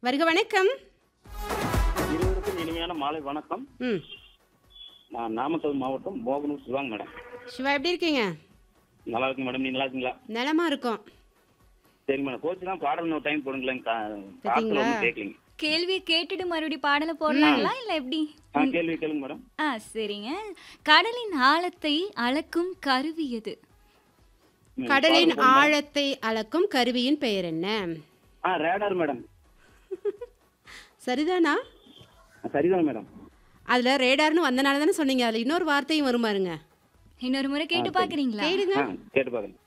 வருக வணக்கம் இருவருக்கும் இனிமையான மாலை வணக்கம் ம் நான் நாமக்கல் மாவட்டம் மோகனூர் சிவாங்க மேடம் சிவா எப்படி இருக்கீங்க நல்லா இருக்கு மேடம் நீங்க நல்லா இருக்கீங்களா நலமா இருக்கோம் சரி மேடம் கோச்சு தான் பாடல் ஒரு டைம் போடுங்களேன் கா- கேட்டீங்களா? பாடத்துல ஒன்றும் கேட்கலீங்க கேள்வியை கேட்டுட்டு மறுபடியும் பாடலை போடலாங்களா இல்ல எப்படி ஆ கேள்வி கேளுங்க மேடம் ஆ சரிங்க கடலின் ஆழத்தை அளக்கும் கருவி எது ம், கடலின் பாடல் போடுங்க. ஆழத்தை அளக்கும் கருவியின் பெயர் என்ன ஆ ரேடார் மேடம் சரிதானா ஆ, சரிதான் மேடம் அதுல ரேடார்னு வந்தனால தானே சொன்னீங்க அதுல இன்னொரு வார்த்தையும் வரும் பாருங்க இன்னொரு முறை கேட்டு பாக்குறீங்களா கேளுங்க ஆ கேட்டு பாருங்க